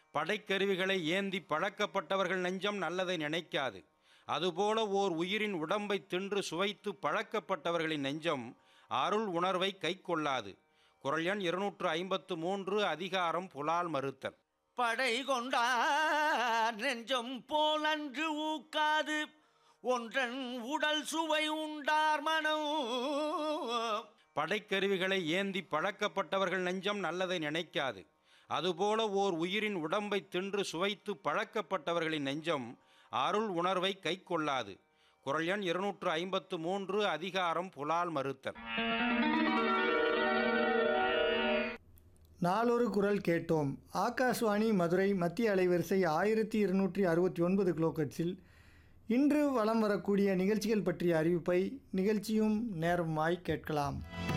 படைக்கருவிகளை ஏந்தி பழக்கப்பட்டவர்கள் நெஞ்சம் நல்லதை நினைக்காது அதுபோல ஓர் உயிரின் உடம்பை தின்று சுவைத்து பழக்கப்பட்டவர்களின் நெஞ்சம் அருள் உணர்வை கைக்கொள்ளாது குரல் எண் இருநூற்று ஐம்பத்து மூன்று அதிகாரம் புலால் மறுத்தல் படை கொண்டார் நெஞ்சம் போலன்று ஊக்காது ஒன்றன் உடல் சுவை உண்டார் மனம் படைக்கருவிகளை ஏந்தி பழக்கப்பட்டவர்கள் நெஞ்சம் நல்லதை நினைக்காது அதுபோல ஓர் உயிரின் உடம்பை தின்று சுவைத்து பழக்கப்பட்டவர்களின் நெஞ்சம் அருள் உணர்வை கைக்கொள்ளாது குரல் எண் இருநூற்று ஐம்பத்து மூன்று அதிகாரம் புலால் மறுத்தல் நாளொரு குரல் கேட்டோம் ஆகாஷ்வாணி மதுரை மத்திய அலைவரிசை ஆயிரத்தி இருநூற்றி அறுபத்தி ஒன்பது கிலோகட்ஸில் இன்று வலம் வரக்கூடிய நிகழ்ச்சிகள் பற்றிய அறிவிப்பை நிகழ்ச்சியும் நேரமாய் கேட்கலாம்